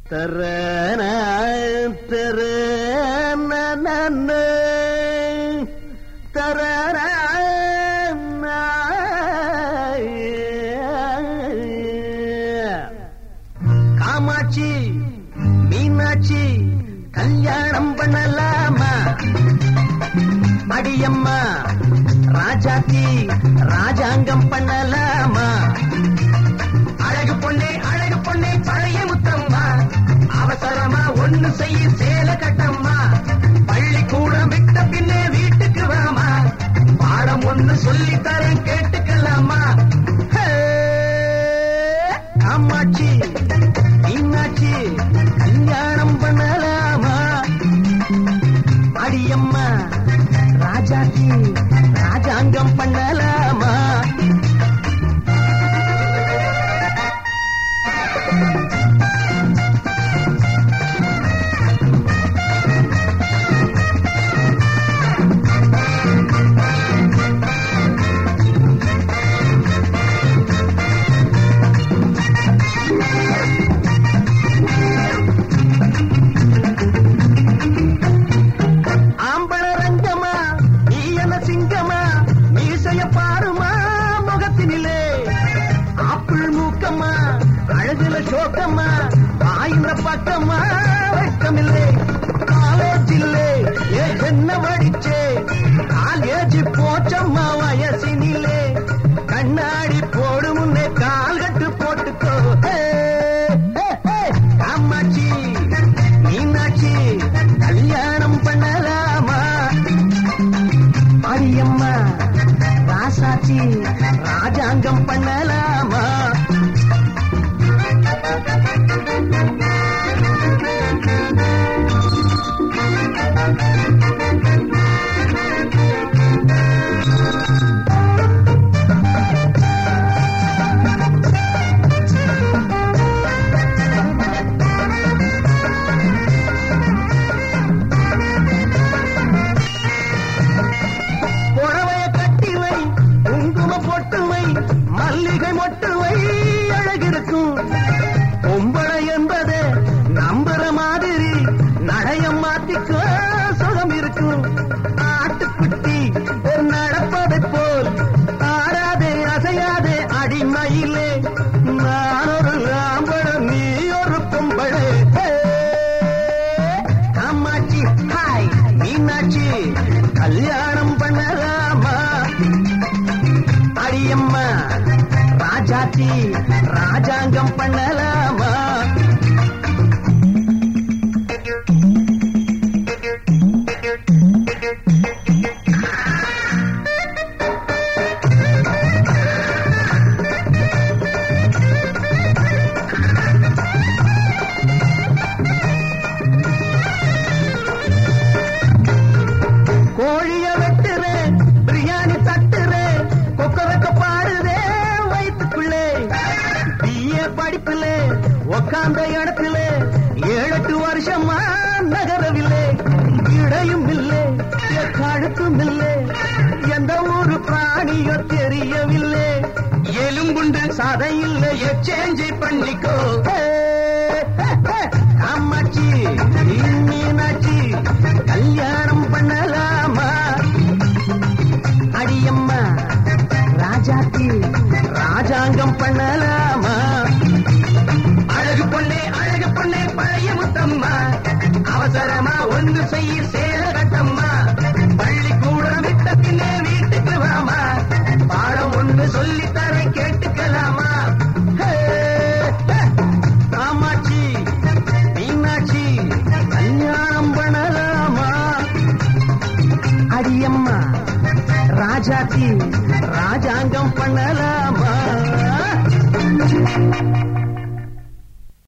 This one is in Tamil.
தரன தரன தரன காமாட்சி மீனாட்சி கல்யாணம் பண்ணலாமா அடியம்மா ராஜாத்தி ராஜாங்கம் பண்ணலாமா அழகு பொண்ணே அழகு பொண்ணே பழைய முத்தம்மா அவசரமா ஒண்ணு செய்ய சேல கட்டம்மா பள்ளிக்கூடம் விட்ட பின்னே வீட்டுக்கு வாமா பாடம் ஒண்ணு சொல்லி தரேன் கேட்டுக்கலாமா ஹே, அம்மாச்சி மீனாட்சி கல்யாணம் பண்ணலாமா அடியம்மா ராஜாத்தி ராஜாங்கம் பண்ணலாமா ஆம்பள ரங்கமா நீ என்ன சிங்கமா மீசைய பாருமா முகத்தினிலே ஆப்பிள் மூக்கம்மா அழகுல சோக்கம்மா ஆயிர பக்கமா வெட்கமில்லை காலேஜ் இல்லே ஏ என்ன வடிச்சே காலேஜ் போச்சம்மா வயசினிலே கண்ணாடி போடு முன்னே கால் கட்டு போட்டுக்கோ ஹே, ஹே, ஹே. காமாட்சி மீனாட்சி கல்யாணம் பண்ணலாமா மாரியம்மா ராசாச்சி ராஜாங்கம் பண்ணலாமா புடவைய கட்டி வை குங்கும பொட்டு வை மல்லிகை மொட்டு வை அழகிருக்கும் பொம்பளை என்பது நம்புற மாதிரி நடையம் மாத்திக்கோ சுகம் இருக்கும் ஆட்டுக்குட்டி ஒரு நடப்பதை போல் ஆடாதே அசையாதே அடிமையிலே நான் ஒரு ஆம்பளம் நீ ஒரு பொம்பளை ஹே! அம்மாச்சி ஹாய் மீனாட்சி கல்யாணம் பண்ணலாமா அடியம்மா ராஜாச்சி ராஜாங்கம் பண்ணலாமா கோழிய வெட்டுறேன் பிரியாணி தட்டுறேன் கொக்கரக்க பாடுதே வயிற்றுக்குள்ளே பிஏ படிப்புல உக்காந்த இடத்துல ஏழெட்டு வருஷமா நகரவில்லை இடையும் இல்லை கழுத்தும் இல்லை எந்த ஊரு பிராணியோ தெரியவில்லை எலும்புண்டு சதை இல்லை எச்சேஞ்சி பண்ணிக்கோ ஹே, ஹே, ஹே. அம்மாச்சி மீனாட்சி கல்யாணம் பண்ணலாமா அடியம்மா ராஜாத்தி ராஜாங்கம் பண்ணலாமா அழகு பொண்ணே அழகு பொண்ணே பழைய முத்தம்மா அவசரமா ஒன்று செய்ய சேல கட்டம்மா பள்ளிக்கூடம் விட்ட பின்னே வீட்டுக்கு வாமா பாடம் ஒன்று சொல்லி தர கேட்டுக்கலாமா ஹே, ஹே. காமாட்சி மீனாட்சி கல்யாணம் பண்ணலாமா அடியம்மா ராஜாத்தி ராஜாங்கம் பண்ணலாமா